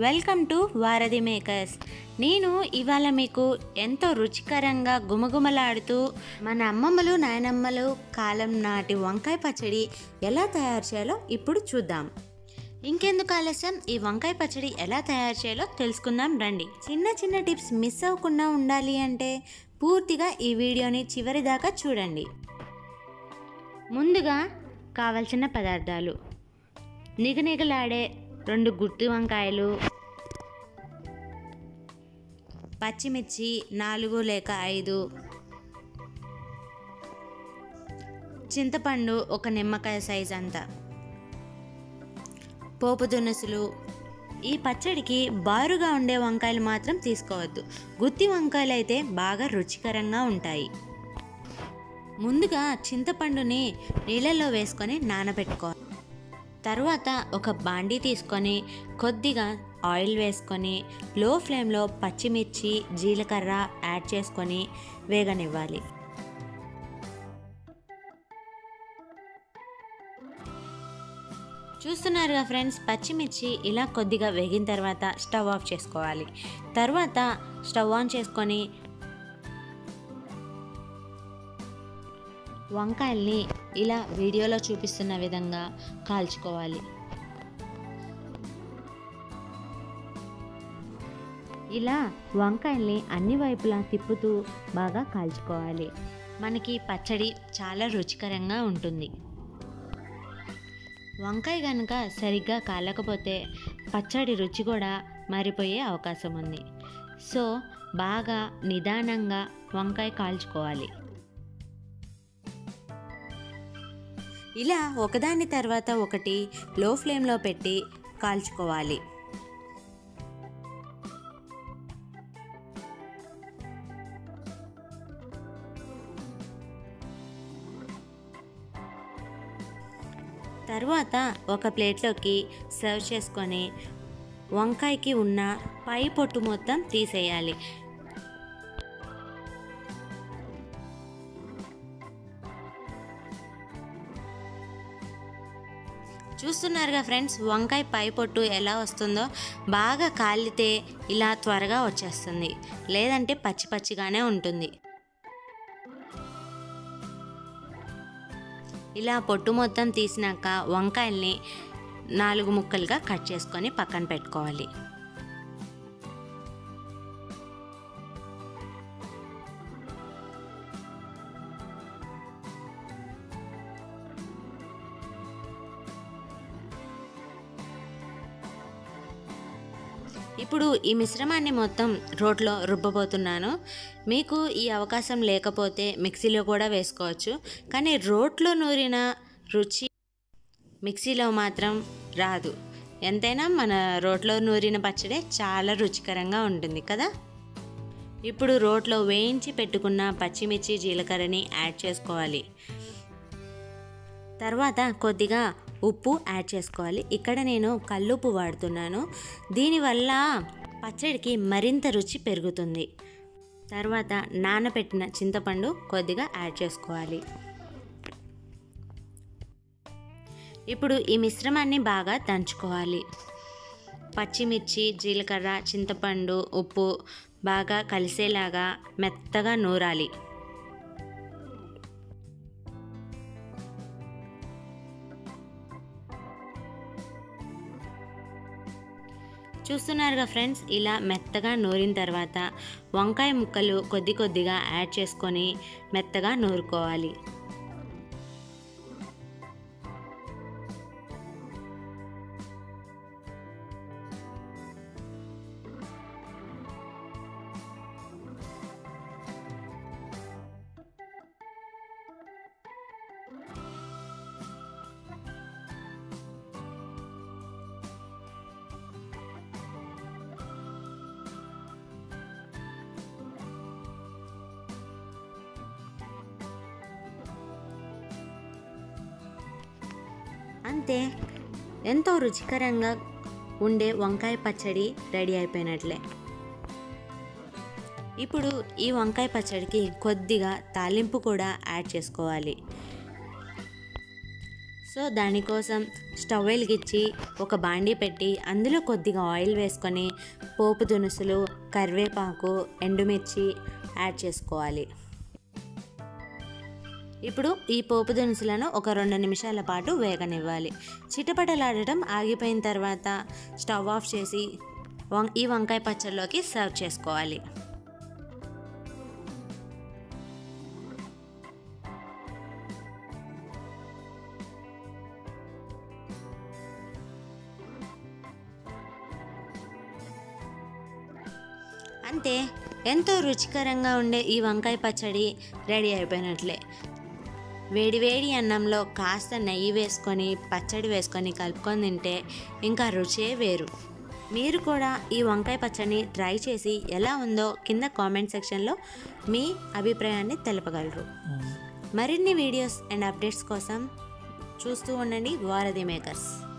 welcome to వారధి makers నేను ఇవాళ మీకు ఎంతో రుచికరంగా గుమగుమలాడుతూ మన అమ్మమ్మలు నాయనమ్మలు కాలం నాటి వంకాయ పచ్చడి ఎలా తయారు చేయాలో ఇప్పుడు చూద్దాం ఇంకెందుకు ఆలస్యం ఈ వంకాయ పచ్చడి ఎలా తయారు చేయాలో తెలుసుకుందాం రండి చిన్న చిన్న టిప్స్ మిస్ అవ్వకుండా ఉండాలి అంటే పూర్తిగా ఈ వీడియోని చివరి దాకా చూడండి ముందుగా కావలసిన పదార్థాలు నిగనిగలాడే రెండు గుత్తి వంకాయలు పచ్చిమిర్చి నాలుగు లేక ఐదు చింతపండు ఒక నిమ్మకాయ సైజ్ అంతా పోపు దినుసులు ఈ పచ్చడికి బారుగా ఉండే వంకాయలు మాత్రం తీసుకోవద్దు గుత్తి వంకాయలు అయితే బాగా రుచికరంగా ఉంటాయి ముందుగా చింతపండుని నీళ్ళల్లో వేసుకొని నానబెట్టుకోవాలి తర్వాత ఒక బాండీ తీసుకొని కొద్దిగా ఆయిల్ వేసుకొని లో ఫ్లేమ్లో పచ్చిమిర్చి జీలకర్ర యాడ్ చేసుకొని వేగనివ్వాలి చూస్తున్నారుగా ఫ్రెండ్స్ పచ్చిమిర్చి ఇలా కొద్దిగా వేగిన తర్వాత స్టవ్ ఆఫ్ చేసుకోవాలి తర్వాత స్టవ్ ఆన్ చేసుకొని వంకాయల్ని ఇలా వీడియోలో చూపిస్తున్న విధంగా కాల్చుకోవాలి ఇలా వంకాయల్ని అన్ని వైపులా తిప్పుతూ బాగా కాల్చుకోవాలి మనకి పచ్చడి చాలా రుచికరంగా ఉంటుంది వంకాయ కనుక సరిగ్గా కాలకపోతే పచ్చడి రుచి కూడా మారిపోయే అవకాశం ఉంది సో బాగా నిదానంగా వంకాయ కాల్చుకోవాలి ఇలా ఒకదాని తర్వాత ఒకటి లో ఫ్లేమ్లో పెట్టి కాల్చుకోవాలి తర్వాత ఒక ప్లేట్లోకి సర్వ్ చేసుకొని వంకాయకి ఉన్న పై పొట్టు మొత్తం తీసేయాలి చూస్తున్నారుగా ఫ్రెండ్స్ వంకాయ పై పొట్టు ఎలా వస్తుందో బాగా కాలితే ఇలా త్వరగా వచ్చేస్తుంది లేదంటే పచ్చి పచ్చిగానే ఉంటుంది ఇలా పొట్టు మొత్తం తీసినాక వంకాయల్ని నాలుగు ముక్కలుగా కట్ చేసుకొని పక్కన పెట్టుకోవాలి ఇప్పుడు ఈ మిశ్రమాన్ని మొత్తం రోట్లో రుబ్బబోతున్నాను మీకు ఈ అవకాశం లేకపోతే మిక్సీలో కూడా వేసుకోవచ్చు కానీ రోట్లో నూరిన రుచి మిక్సీలో మాత్రం రాదు ఎంతైనా మన రోట్లో నూరిన పచ్చడే చాలా రుచికరంగా ఉంటుంది కదా ఇప్పుడు రోట్లో వేయించి పెట్టుకున్న పచ్చిమిర్చి జీలకర్రని యాడ్ చేసుకోవాలి తర్వాత కొద్దిగా ఉప్పు యాడ్ చేసుకోవాలి ఇక్కడ నేను కల్లుప్పు వాడుతున్నాను దీనివల్ల పచ్చడికి మరింత రుచి పెరుగుతుంది తర్వాత నానబెట్టిన చింతపండు కొద్దిగా యాడ్ చేసుకోవాలి ఇప్పుడు ఈ మిశ్రమాన్ని బాగా దంచుకోవాలి పచ్చిమిర్చి జీలకర్ర చింతపండు ఉప్పు బాగా కలిసేలాగా మెత్తగా నూరాలి చూస్తున్నారుగా ఫ్రెండ్స్ ఇలా మెత్తగా నూరిన తర్వాత వంకాయ ముక్కలు కొద్ది కొద్దిగా యాడ్ చేసుకొని మెత్తగా నూరుకోవాలి అంతే ఎంతో రుచికరంగా ఉండే వంకాయ పచ్చడి రెడీ అయిపోయినట్లే ఇప్పుడు ఈ వంకాయ పచ్చడికి కొద్దిగా తాలింపు కూడా యాడ్ చేసుకోవాలి సో దానికోసం స్టవ్ వెలిగించి ఒక బాండీ పెట్టి అందులో కొద్దిగా ఆయిల్ వేసుకొని పోపు దినుసులు కరివేపాకు ఎండుమిర్చి యాడ్ చేసుకోవాలి ఇప్పుడు ఈ పోపు దినుసులను ఒక రెండు నిమిషాల పాటు వేగనివ్వాలి చిటపటలాడటం ఆగిపోయిన తర్వాత స్టవ్ ఆఫ్ చేసి వం ఈ వంకాయ పచ్చడిలోకి సర్వ్ చేసుకోవాలి అంతే ఎంతో రుచికరంగా ఉండే ఈ వంకాయ పచ్చడి రెడీ అయిపోయినట్లే వేడి వేడి అన్నంలో కాస్త నెయ్యి వేసుకొని పచ్చడి వేసుకొని కలుపుకొని తింటే ఇంకా రుచే వేరు మీరు కూడా ఈ వంకాయ పచ్చడిని ట్రై చేసి ఎలా ఉందో కింద కామెంట్ సెక్షన్లో మీ అభిప్రాయాన్ని తెలపగలరు మరిన్ని వీడియోస్ అండ్ అప్డేట్స్ కోసం చూస్తూ ఉండండి వారధి మేకర్స్